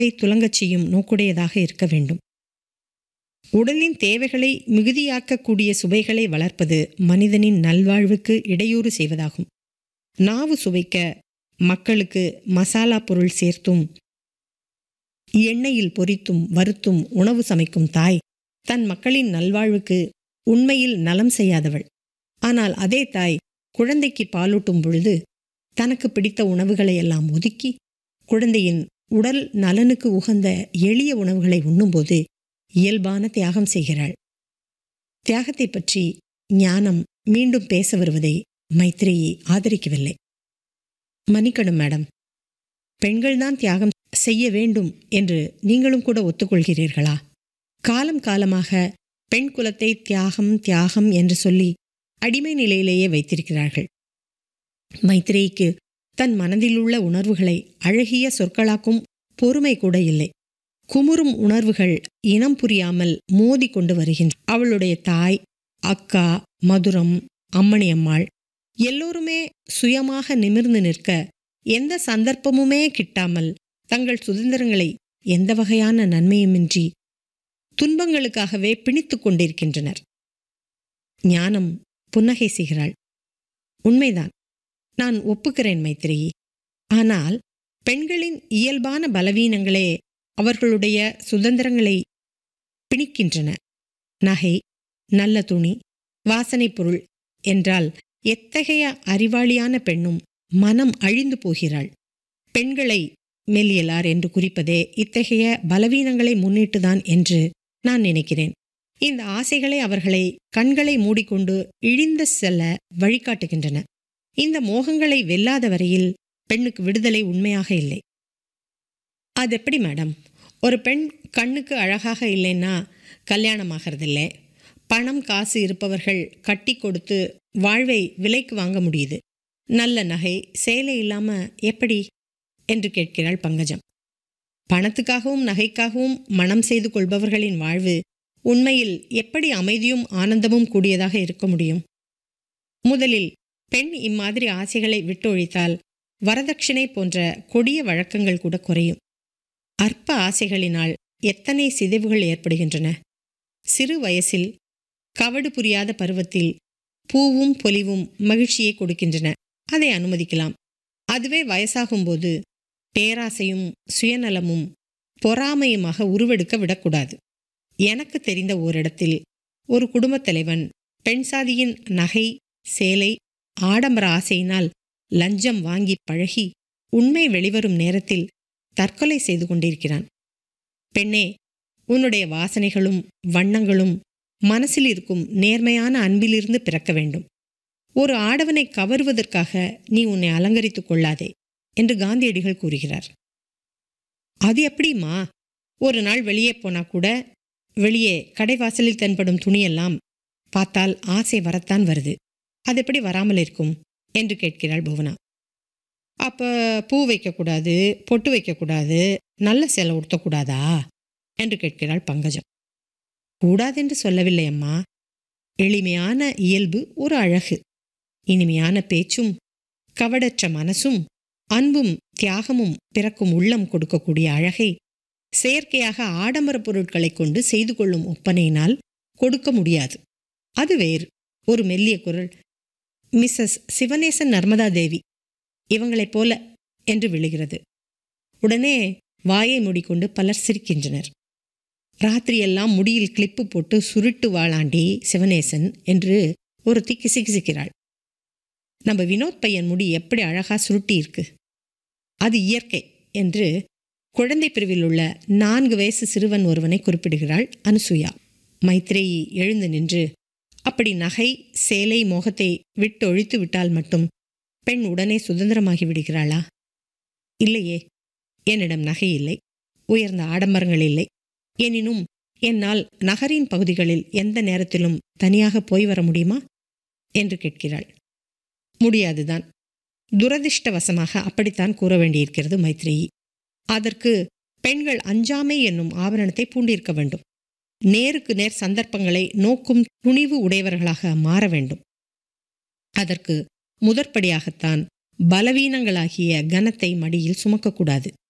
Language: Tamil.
துலங்கச் செய்யும் நோக்குடையதாக இருக்க வேண்டும் உடலின் தேவைகளை மிகுதியாக்கக்கூடிய சுவைகளை வளர்ப்பது மனிதனின் நல்வாழ்வுக்கு இடையூறு செய்வதாகும் நாவு சுவைக்க மக்களுக்கு மசாலா பொருள் சேர்த்தும் எண்ணெயில் பொரித்தும் வறுத்தும் உணவு சமைக்கும் தாய் தன் மக்களின் நல்வாழ்வுக்கு உண்மையில் நலம் செய்யாதவள் ஆனால் அதே தாய் குழந்தைக்கு பாலூட்டும் பொழுது தனக்கு பிடித்த உணவுகளை எல்லாம் ஒதுக்கி குழந்தையின் உடல் நலனுக்கு உகந்த எளிய உணவுகளை உண்ணும்போது இயல்பான தியாகம் செய்கிறாள் தியாகத்தை பற்றி ஞானம் மீண்டும் பேச வருவதை மைத்ரேயி ஆதரிக்கவில்லை மன்னிக்கணும் மேடம் பெண்கள்தான் தியாகம் செய்ய வேண்டும் என்று நீங்களும் கூட ஒத்துக்கொள்கிறீர்களா காலம் காலமாக பெண் குலத்தை தியாகம் தியாகம் என்று சொல்லி அடிமை நிலையிலேயே வைத்திருக்கிறார்கள் மைத்ரேயிக்கு தன் மனதிலுள்ள உணர்வுகளை அழகிய சொற்களாக்கும் பொறுமை கூட இல்லை குமுறும் உணர்வுகள் இனம் புரியாமல் மோதி கொண்டு வருகின்ற அவளுடைய தாய் அக்கா மதுரம் அம்மணி அம்மாள் எல்லோருமே சுயமாக நிமிர்ந்து நிற்க எந்த சந்தர்ப்பமுமே கிட்டாமல் தங்கள் சுதந்திரங்களை எந்த வகையான நன்மையுமின்றி துன்பங்களுக்காகவே பிணித்துக் கொண்டிருக்கின்றனர் ஞானம் புன்னகை செய்கிறாள் உண்மைதான் நான் ஒப்புக்கிறேன் மைத்திரி ஆனால் பெண்களின் இயல்பான பலவீனங்களே அவர்களுடைய சுதந்திரங்களை பிணிக்கின்றன நகை நல்ல துணி வாசனைப் பொருள் என்றால் எத்தகைய அறிவாளியான பெண்ணும் மனம் அழிந்து போகிறாள் பெண்களை மெல்லியலார் என்று குறிப்பதே இத்தகைய பலவீனங்களை முன்னிட்டுதான் என்று நான் நினைக்கிறேன் இந்த ஆசைகளை அவர்களை கண்களை மூடிக்கொண்டு இழிந்து செல்ல வழிகாட்டுகின்றன இந்த மோகங்களை வெல்லாத வரையில் பெண்ணுக்கு விடுதலை உண்மையாக இல்லை அது எப்படி மேடம் ஒரு பெண் கண்ணுக்கு அழகாக இல்லைன்னா கல்யாணம் ஆகிறதில்லை பணம் காசு இருப்பவர்கள் கட்டி கொடுத்து வாழ்வை விலைக்கு வாங்க முடியுது நல்ல நகை சேலை இல்லாம எப்படி என்று கேட்கிறாள் பங்கஜம் பணத்துக்காகவும் நகைக்காகவும் மனம் செய்து கொள்பவர்களின் வாழ்வு உண்மையில் எப்படி அமைதியும் ஆனந்தமும் கூடியதாக இருக்க முடியும் முதலில் பெண் இம்மாதிரி ஆசைகளை விட்டொழித்தால் வரதட்சணை போன்ற கொடிய வழக்கங்கள் கூட குறையும் அற்ப ஆசைகளினால் எத்தனை சிதைவுகள் ஏற்படுகின்றன சிறு வயசில் கவடு புரியாத பருவத்தில் பூவும் பொலிவும் மகிழ்ச்சியை கொடுக்கின்றன அதை அனுமதிக்கலாம் அதுவே வயசாகும்போது பேராசையும் சுயநலமும் பொறாமையுமாக உருவெடுக்க விடக்கூடாது எனக்கு தெரிந்த ஓரிடத்தில் ஒரு குடும்பத் தலைவன் பெண் சாதியின் நகை சேலை ஆடம்பர ஆசையினால் லஞ்சம் வாங்கி பழகி உண்மை வெளிவரும் நேரத்தில் தற்கொலை செய்து கொண்டிருக்கிறான் பெண்ணே உன்னுடைய வாசனைகளும் வண்ணங்களும் மனசில் இருக்கும் நேர்மையான அன்பிலிருந்து பிறக்க வேண்டும் ஒரு ஆடவனை கவருவதற்காக நீ உன்னை அலங்கரித்துக் கொள்ளாதே என்று காந்தியடிகள் கூறுகிறார் அது எப்படிம்மா ஒரு நாள் வெளியே போனா கூட வெளியே கடைவாசலில் தென்படும் துணியெல்லாம் பார்த்தால் ஆசை வரத்தான் வருது அது எப்படி வராமல் இருக்கும் என்று கேட்கிறாள் புவனா அப்ப பூ வைக்கக்கூடாது பொட்டு வைக்கக்கூடாது நல்ல சேலை உடுத்தக்கூடாதா என்று கேட்கிறாள் பங்கஜம் கூடாதென்று சொல்லவில்லை அம்மா எளிமையான இயல்பு ஒரு அழகு இனிமையான பேச்சும் கவடற்ற மனசும் அன்பும் தியாகமும் பிறக்கும் உள்ளம் கொடுக்கக்கூடிய அழகை செயற்கையாக ஆடம்பர பொருட்களை கொண்டு செய்து கொள்ளும் ஒப்பனையினால் கொடுக்க முடியாது அது வேறு ஒரு மெல்லிய குரல் மிஸ்ஸஸ் சிவனேசன் நர்மதா தேவி இவங்களைப் போல என்று விழுகிறது உடனே வாயை மூடிக்கொண்டு பலர் சிரிக்கின்றனர் ராத்திரியெல்லாம் முடியில் கிளிப்பு போட்டு சுருட்டு வாழாண்டி சிவனேசன் என்று ஒருத்தி கிசுகிசுக்கிறாள் நம்ம வினோத் பையன் முடி எப்படி அழகா சுருட்டி இருக்கு அது இயற்கை என்று குழந்தை பிரிவில் உள்ள நான்கு வயசு சிறுவன் ஒருவனை குறிப்பிடுகிறாள் அனுசுயா மைத்ரேயி எழுந்து நின்று அப்படி நகை சேலை மோகத்தை விட்டு ஒழித்து விட்டால் மட்டும் பெண் உடனே சுதந்திரமாகி விடுகிறாளா இல்லையே என்னிடம் நகை இல்லை உயர்ந்த ஆடம்பரங்கள் இல்லை எனினும் என்னால் நகரின் பகுதிகளில் எந்த நேரத்திலும் தனியாக போய் வர முடியுமா என்று கேட்கிறாள் முடியாதுதான் துரதிர்ஷ்டவசமாக அப்படித்தான் கூற வேண்டியிருக்கிறது மைத்ரேயி அதற்கு பெண்கள் அஞ்சாமை என்னும் ஆபரணத்தை பூண்டிருக்க வேண்டும் நேருக்கு நேர் சந்தர்ப்பங்களை நோக்கும் துணிவு உடையவர்களாக மாற வேண்டும் அதற்கு முதற்படியாகத்தான் பலவீனங்களாகிய கனத்தை மடியில் சுமக்கக்கூடாது